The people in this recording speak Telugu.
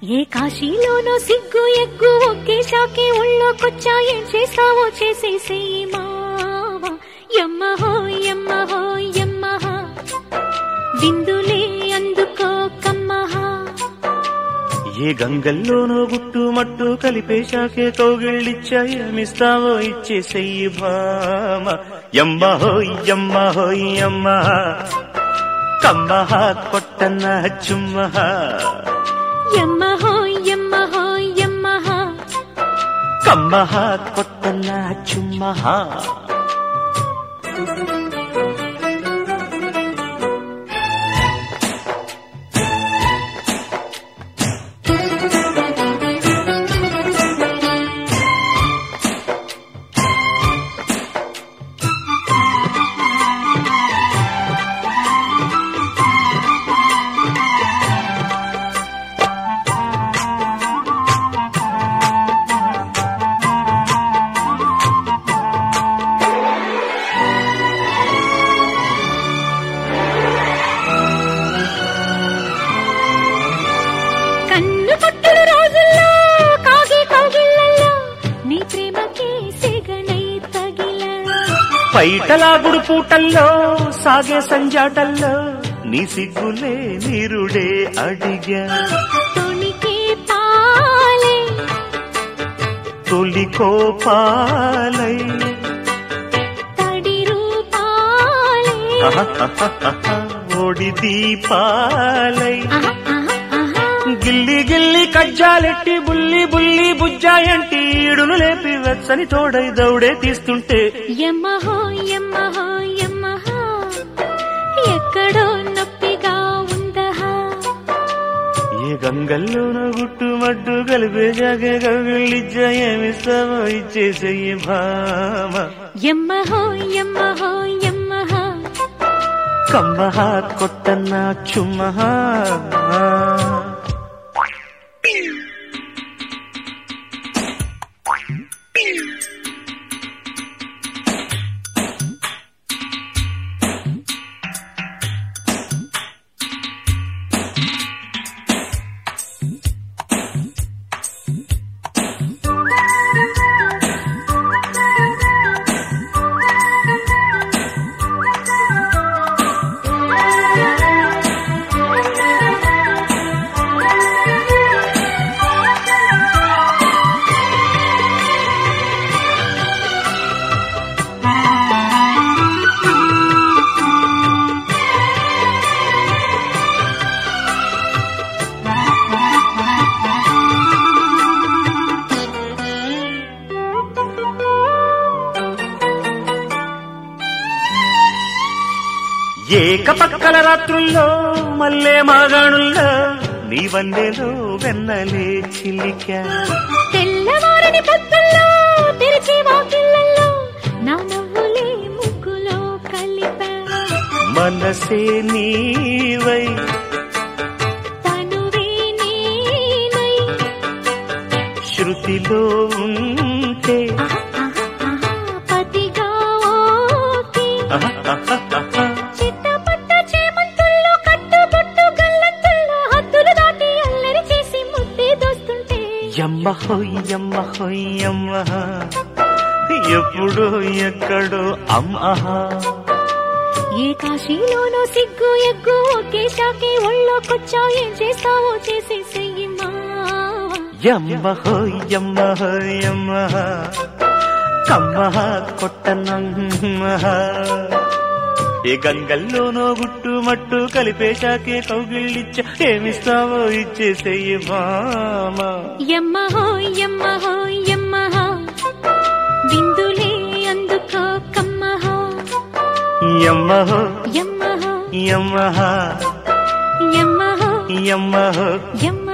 ఏ కాశీలోనో సిగ్గు ఎగ్గు ఒకేసాకే ఒళ్ళోకొచ్చా ఏం చేస్తావో చేసేసేయి మావా యమ్మ హో యమ్మ హో యమ్మ హా. విందులే అందుకో కమ్మహా ఏ గంగల్లోనో గుట్టు మట్టు కలిపేశాకే కౌగిళ్ళిచ్చా ఏమిస్తావో ఇచ్చేసెయ్యి భామ యమ్మ హోయ్ యమ్మ హోయ్ యమ్మ కమ్మహ కొట్టన్న చుమ్మహ యమ్మ హో యమ్మ హో యమ్మ హా. కమ్మహ కొట్టన్న చుమ్మహ కన్ను కొట్టుడు రోజుల్లో కాగే కౌగిళ్ళల్లో నీ ప్రేమకే సిగనై తగిలా పైటలాగుడు పూటల్లో సాగే సంజాటల్లో నీ సిగ్గులే నీరుడే అడిగా తొణికే పాలే తొలి కోపాలై తడి రూపాలే ఓడి దీపాలై ఆహా, ఆహా, ఆహా. గిల్లి గిల్లి కజ్జాలెట్టి బుల్లి బుల్లి బుజ్జాయంటి ఈడును లేపి వెచ్చని తోడై దౌడే తీస్తుంటే యమహో యమహో యమహా ఎక్కడో నొప్పిగా ఉందహా ఏ గంగల్లోనో గుట్టు మడ్డు కలిపే జాగే కవిళ్ళిచ్చా ఏమిస్తావో ఇచ్చేసయ్యి భామ యమహో యమహో యమహా కమ్మహ కొట్టన్న చుమ్మహ ఏక పక్కల రాత్రుల్లో మల్లె మాగాణుల్లో నీ వన్నెలో వెన్నలే చిల్లికా తెల్లవారని పొద్దుల్లో తెరిచి వాకిళ్ళల్లో నా నవ్వులే ముగ్గులో కలిపా మనసే నీవై తనువే నేనై శృతిలో ఉంటే ఆహా, ఆహా, ఆహా, పతిగా ఓకే చిట్టపట్ట చేమంతుల్లో కట్టుబొట్టు గల్లంతుల్లో హద్దులు దాటి అల్లరి చేసి ముద్దే దోస్తుంటే యమ్మ హోయ్ యమ్మ హోయ్ యమ్మ ఎప్పుడో ఎక్కడో అమ్మహ ఏ కాశీలోనో సిగ్గు ఎగ్గు ఒకే షాకే ఒళ్ళోకొచ్చా ఏం చేస్తావో చేసేసేయి మావా యమ్మ హోయ్ యమ్మ హోయ్ యమ్మ కమ్మహ కొట్టనమ్మ ఏ గంగల్లోనో గుట్టు మట్టు కలిపేశాకే కౌగిళ్ళిచ్చ ఏమిస్తావో ఇచ్చేసేయి మామ యమ్మ హో యమ్మ హో యమ్మ హో బిందులే అందుకో కమ్మ హో యమ్మ హో యమ్మ హో యమ్మ యమ్మ హో యమ్మ హో యమ్మ